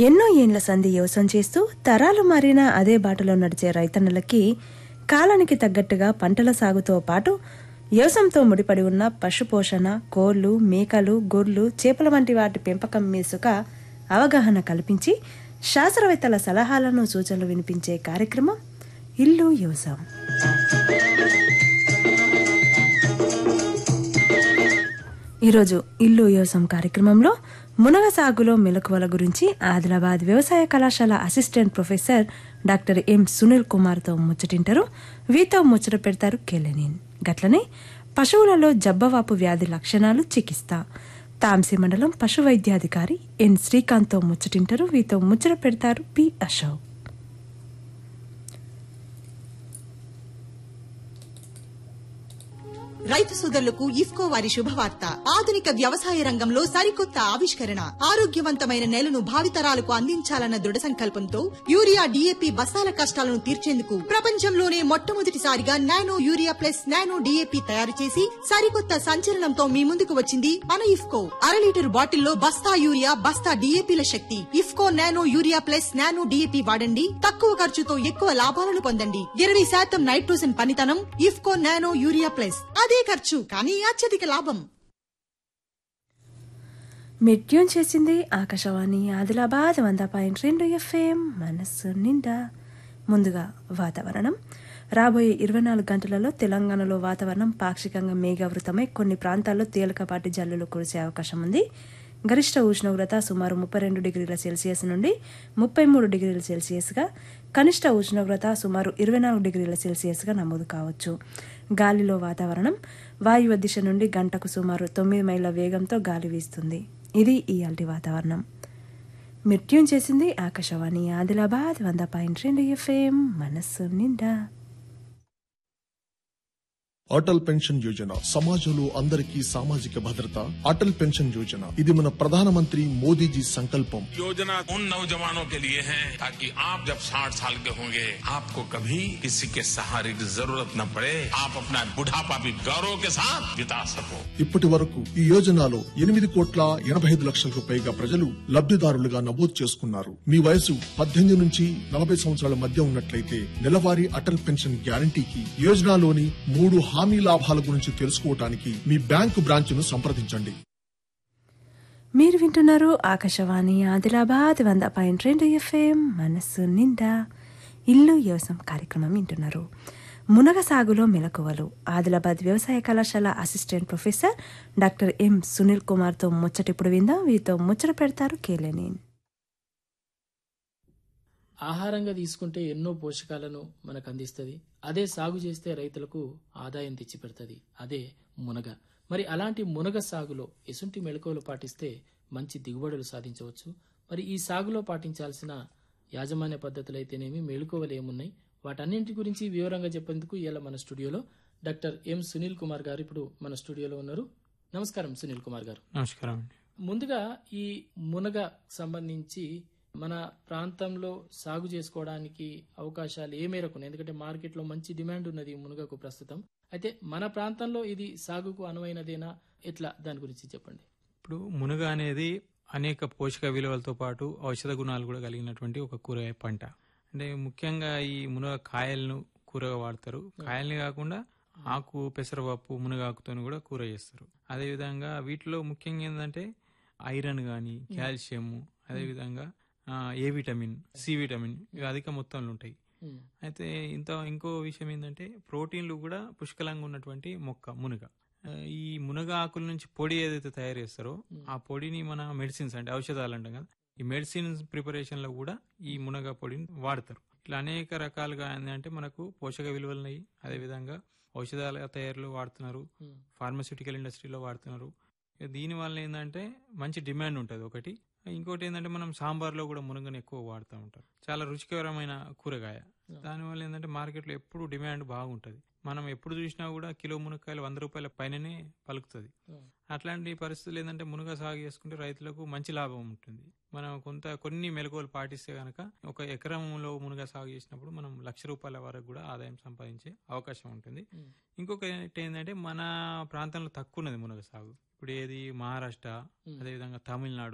ఎన్నో ఏండ్ల సంధి వ్యవసాయం చేస్తూ తరాలు మారిన అదే బాటలో నడిచే రైతన్నలకి కాలానికి తగ్గట్టుగా పంటల సాగుతో పాటు వ్యవసాయంతో ముడిపడి ఉన్న పశుపోషణ కోళ్లు మేకలు గొర్రెలు చేపల వంటి వాటి పెంపకం మీసుక అవగాహన కల్పించి శాస్త్రవేత్తల సలహాలను సూచనలు వినిపించే కార్యక్రమం ఇల్లు వ్యవసాయం ఈరోజు ఇల్లు వ్యవసాయం కార్యక్రమంలో మునగ సాగులో మెలకువల గురించి ఆదిలాబాద్ వ్యవసాయ కళాశాల assistant professor doctor M Sunil కుమార్తో ముచ్చటింటారు వీతో ముచ్చట పెడతారు కెలెనిన్ గట్లనే పశువులలో జబ్బవాపు వ్యాధి లక్షణాలు చికిత్స తాంసీ మండలం పశు వైద్యాధికారి ఎన్ శ్రీకాంత్తో ముచ్చటింటారు వీతో ముచ్చట పెడతారు పి అశోక్ రైతు సోదరులకు ఇఫ్కో వారి శుభవార్త ఆధునిక వ్యవసాయ రంగంలో సరికొత్త ఆవిష్కరణ ఆరోగ్యవంతమైన నేలను భావితరాలకు అందించాలన్న దృఢ సంకల్పంతో యూరియా డీఏపీ బస్తాల కష్టాలను తీర్చేందుకు ప్రపంచంలోనే మొట్టమొదటిసారిగా nano urea plus nano DAP తయారు చేసి సరికొత్త సంచలనంతో మీ ముందుకు వచ్చింది మన ఇఫ్కో అర లీటర్ బాటిల్లో బస్తా యూరియా బస్తా డీఏపీల శక్తి IFFCO nano urea plus nano DAP వాడండి తక్కువ ఖర్చుతో ఎక్కువ లాభాలను పొందండి ఇరవై శాతం నైట్రోజన్ పనితనం ఇఫ్కో నానో యూరియా ప్లస్ అదే ఖర్చు కానీ అత్యధిక లాభం మిట్యూన్ చేసింది ఆకాశవాణి ఆదిలాబాద్ వంద పాయింట్ రెండు ఎఫ్ఎం మనస్సు నిండా ముందుగా వాతావరణం రాబోయే ఇరవై నాలుగు గంటలలో తెలంగాణలో వాతావరణం పాక్షికంగా మేఘావృతమై కొన్ని ప్రాంతాల్లో తేలికపాటి జల్లులు కురిసే అవకాశం ఉంది గరిష్ట ఉష్ణోగ్రత సుమారు ముప్పై రెండు డిగ్రీల సెల్సియస్ నుండి ముప్పై మూడు డిగ్రీల సెల్సియస్గా కనిష్ట ఉష్ణోగ్రత సుమారు ఇరవై నాలుగు డిగ్రీల సెల్సియస్గా నమోదు కావచ్చు గాలిలో వాతావరణం వాయువ్య దిశ నుండి గంటకు సుమారు తొమ్మిది మైళ్ళ వేగంతో గాలి వీస్తుంది ఇది ఇయాల్టి వాతావరణం మిట్యూన్ చేసింది ఆకాశవాణి ఆదిలాబాద్ వంద పాయింట్ రెండు ఎఫ్ఎం మనస్సు నిండా అటల్ పెన్షన్ యోజన సమాజంలో అందరికీ సామాజిక భద్రత అటల్ పెన్షన్ యోజన ఇది మన ప్రధానమంత్రి మోదీజీ సంకల్పం योजना उन नौजवानों के लिए है ताकि आप जब 60 साल के होंगे आपको कभी किसी के सहारे की जरूरत न पड़े आप अपना बुढ़ापा भी गौरव के साथ बिता सको ఇప్పటి వరకు ఈ యోజనలో ఎనిమిది కోట్ల ఎనభై ఐదు లక్షలకు పైగా ప్రజలు లబ్ధిదారులుగా నమోదు చేసుకున్నారు మీ వయసు పద్దెనిమిది నుంచి నలభై సంవత్సరాల మధ్య ఉన్నట్లయితే నెలవారీ అటల్ పెన్షన్ గ్యారంటీకి యోజనలోని మూడు హామీ లాభాల గురించి తెలుసుకోవటానికి మీ బ్యాంకు బ్రాంచ్ను సంప్రదించండి మీరు వింటున్నారు ఆకాశవాణి ఆదిలాబాద్ వంద పాయింట్ రెండు ఎఫ్ఎం మనస్సు నిండా ఇల్లు వ్యవసాయం కార్యక్రమం వింటున్నారు మునగ సాగులో మెలకువలు ఆదిలాబాద్ వ్యవసాయ కళాశాల assistant professor doctor M Sunil కుమార్తో ముచ్చటిప్పుడు విందాం వీరితో ముచ్చట పెడతారు కేలేనేన్ ఆహారంగా తీసుకుంటే ఎన్నో పోషకాలను మనకు అందిస్తుంది అదే సాగు చేస్తే రైతులకు ఆదాయం తెచ్చిపెడుతుంది అదే మునగ మరి అలాంటి మునగ సాగులో ఎసుంటి మెళకువలు పాటిస్తే మంచి దిగుబడులు సాధించవచ్చు మరి ఈ సాగులో పాటించాల్సిన యాజమాన్య పద్ధతులు అయితేనేమి మెళుకువలు ఏమున్నాయి వాటన్నింటి గురించి వివరంగా చెప్పేందుకు ఇవాళ మన స్టూడియోలో డాక్టర్ ఎం సునీల్ కుమార్ గారు ఇప్పుడు మన స్టూడియోలో ఉన్నారు నమస్కారం సునీల్ కుమార్ గారు నమస్కారం అండి ముందుగా ఈ మునగ సంబంధించి మన ప్రాంతంలో సాగు చేసుకోవడానికి అవకాశాలు ఏ మేరకు ఉన్నాయి? ఎందుకంటే మార్కెట్లో మంచి డిమాండ్ ఉన్నది ఈ మునగకు ప్రస్తుతం అయితే మన ప్రాంతంలో ఇది సాగుకు అనువైనదేనా ఎట్లా దాని గురించి చెప్పండి ఇప్పుడు మునగ అనేది అనేక పోషక విలువలతో పాటు ఔషధ గుణాలు కూడా కలిగినటువంటి ఒక కూరగాయ పంట అంటే ముఖ్యంగా ఈ మునగ కాయలను కూరగా వాడతారు కాయల్ని కాకుండా ఆకు పెసరపప్పు మునగాకుతో కూడా కూర చేస్తారు అదేవిధంగా వీటిలో ముఖ్యంగా ఏంటంటే ఐరన్ కానీ కాల్షియం అదేవిధంగా ఆ, ఏ విటమిన్ సి విటమిన్ ఇవి అధిక మొత్తంలో ఉంటాయి ఉమ్, అయితే ఇంత ఇంకో విషయం ఏంటంటే ప్రోటీన్లు కూడా పుష్కలంగా ఉన్నటువంటి మొక్క మునగ ఆ, ఈ మునగ ఆకుల నుంచి పొడి ఏదైతే తయారు చేస్తారో ఆ పొడిని మన మెడిసిన్స్ అంటే ఔషధాలు అంటాం కదా ఈ మెడిసిన్స్ ప్రిపరేషన్ లో కూడా ఈ మునగ పొడిని వాడతారు ఇట్లా అనేక రకాలుగా ఏంటంటే మనకు పోషక విలువలు ఉన్నాయి అదేవిధంగా ఔషధాల తయారీలో వాడుతున్నారు ఉమ్, ఫార్మస్యూటికల్ ఇండస్ట్రీలో వాడుతున్నారు ఇక దీని వల్ల ఏంటంటే మంచి డిమాండ్ ఉంటుంది ఒకటి ఇంకోటి ఏంటంటే మనం సాంబార్లో కూడా మునగని ఎక్కువ వాడుతూ ఉంటారు చాలా రుచికరమైన కూరగాయ దానివల్ల ఏంటంటే మార్కెట్లో ఎప్పుడు డిమాండ్ బాగుంటుంది మనం ఎప్పుడు చూసినా కూడా కిలో మునక్కాయలు వంద రూపాయల పైననే పలుకుతుంది ఉమ్, అట్లాంటి పరిస్థితులు ఏంటంటే మునగ సాగు చేసుకుంటే రైతులకు మంచి లాభం ఉంటుంది మనం కొంత కొన్ని మెలకువలు పాటిస్తే గనక ఒక ఎకరంలో మునగ సాగు చేసినప్పుడు మనం లక్ష రూపాయల వరకు కూడా ఆదాయం సంపాదించే అవకాశం ఉంటుంది ఉమ్. ఇంకొకటి ఏంటంటే మన ప్రాంతంలో తక్కువ ఉన్నది మునగ సాగు ఇప్పుడు ఏది మహారాష్ట్ర అదేవిధంగా తమిళనాడు